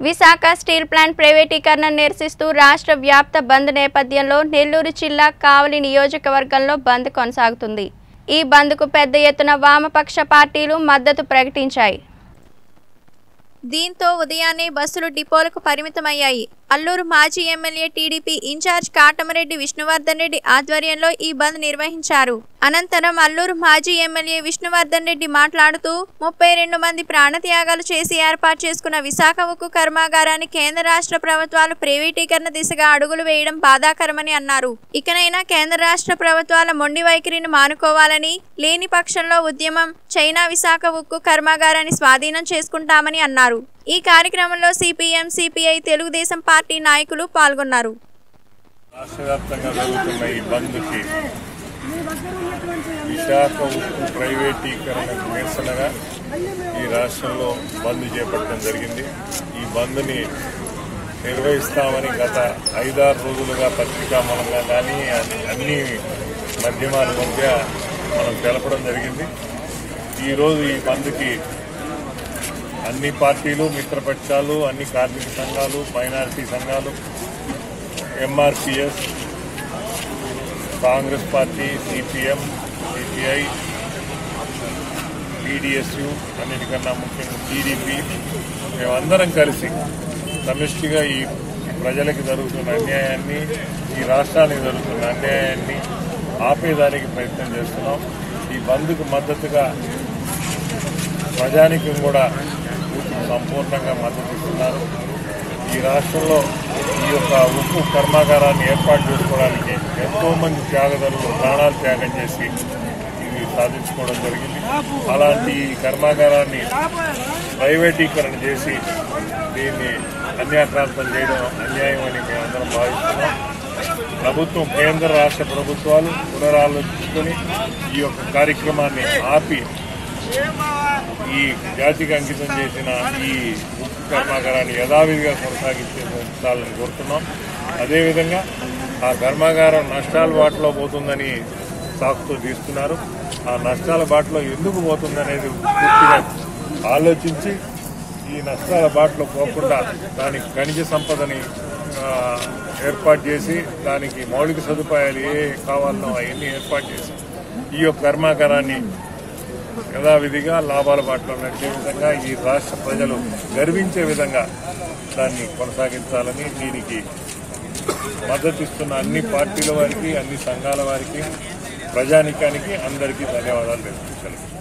Visakha steel plant ప్రైవేటీకరణ నిరసిస్తూ రాష్ట్ర వ్యాప్త బంద్ నేపథ్యంలో నెల్లూరు జిల్లా కావలి నియోజకవర్గంలో బంద్ కొనసాగుతుంది ఈ బంద్కు పెద్ద ఎత్తున వామపక్ష పార్టీలు మద్దతు ప్రకటించాయి దీంతో ఉదయాన్నే బస్సులు డిపోలకు పరిమితమయ్యాయి అల్లూరు మాజీ ఎమ్మెల్యే టీడీపీ ఇన్ఛార్జ్ కాటమరెడ్డి విష్ణువర్ధన్ రెడ్డి ఆధ్వర్యంలో ఈ బంద్ నిర్వహించారు అనంతరం అల్లూరు మాజీ ఎమ్మెల్యే విష్ణువర్ధన్ రెడ్డి మాట్లాడుతూ ముప్పై రెండు మంది ప్రాణత్యాగాలు చేసి ఏర్పాటు చేసుకున్న విశాఖ ఉక్కు కర్మాగారాన్ని కేంద్ర రాష్ట్ర ప్రభుత్వాలు ప్రైవేటీకరణ దిశగా అడుగులు వేయడం బాధాకరమని అన్నారు ఇకనైనా కేంద్ర రాష్ట్ర ప్రభుత్వాల మొండి వైఖరిని మానుకోవాలని లేని పక్షంలో ఉద్యమం చైనా విశాఖ ఉక్కు కర్మాగారాన్ని స్వాధీనం చేసుకుంటామని అన్నారు ఈ కార్యక్రమంలో సిపిఎం సిపిఐ తెలుగుదేశం పార్టీ నాయకులు పాల్గొన్నారు రాష్ట్ర వ్యాప్తంగా జరుగుతున్న ఈ బంద్కి విశాఖ ఉక్కు ప్రైవేటీకరణకు నిరసనగా ఈ రాష్ట్రంలో బంద్ చేపట్టడం జరిగింది ఈ బంద్ని నిర్వహిస్తామని గత ఐదారు రోజులుగా పత్రికా మూలంగా కానీ అన్ని- అన్ని మాధ్యమాల మధ్య మనం తెలపడం జరిగింది ఈరోజు ఈ బంద్కి అన్ని పార్టీలు మిత్రపక్షాలు అన్ని కార్మిక సంఘాలు మైనారిటీ సంఘాలు ఎంఆర్పిఎస్ కాంగ్రెస్ పార్టీ సిపిఎం సిపిఐ టీడీఎస్యు అన్నిటికన్నా ముఖ్యంగా టీడీపీ మేమందరం కలిసి సమిష్టిగా ఈ ప్రజలకు జరుగుతున్న అన్యాయాన్ని ఈ రాష్ట్రానికి జరుగుతున్న అన్యాయాన్ని ఆపేదానికి ప్రయత్నం చేస్తున్నాం ఈ బంద్కు మద్దతుగా ప్రజానికం కూడా సంపూర్ణంగా మద్దతు ఇస్తున్నారు ఈ రాష్ట్రంలో ఈ యొక్క ఉక్కు కర్మాగారాన్ని ఏర్పాటు చేసుకోవడానికి ఎంతో మంది త్యాగదరులు ప్రాణాలు త్యాగం చేసి ఇది సాధించుకోవడం జరిగింది అలాంటి ఈ కర్మాగారాన్ని ప్రైవేటీకరణ చేసి దీన్ని అన్యాక్రాంతం చేయడం అన్యాయం అని మేమందరం భావిస్తున్నాం ప్రభుత్వం కేంద్ర రాష్ట్ర ప్రభుత్వాలు పునరాలోచించుకొని ఈ యొక్క కార్యక్రమాన్ని ఆపి ఈ జాతికి అంకితం చేసిన ఈ ఉక్కు కర్మాగారాన్ని యథావిధిగా కొనసాగించాలని కోరుతున్నాం అదేవిధంగా ఆ కర్మాగారం నష్టాల బాటలో పోతుందని సాకుతో తీస్తున్నారు ఆ నష్టాల బాటలో ఎందుకు పోతుందనేది పూర్తిగా ఆలోచించి ఈ నష్టాల బాటలో పోకుండా దానికి ఖనిజ సంపదని ఆ, ఏర్పాటు చేసి దానికి మౌలిక సదుపాయాలు ఏ కావాలనో అవన్నీ ఏర్పాటు చేసి ఈ యొక్క కర్మాగారాన్ని యథావిధిగా లాభాల బాటలో నడిచే విధంగా ఈ రాష్ట్ర ప్రజలు గర్వించే విధంగా దాన్ని కొనసాగించాలని దీనికి మద్దతు ఇస్తున్న అన్ని పార్టీల వారికి అన్ని సంఘాల వారికి ప్రజానికానికి అందరికీ ధన్యవాదాలు తెలుపుతున్నాను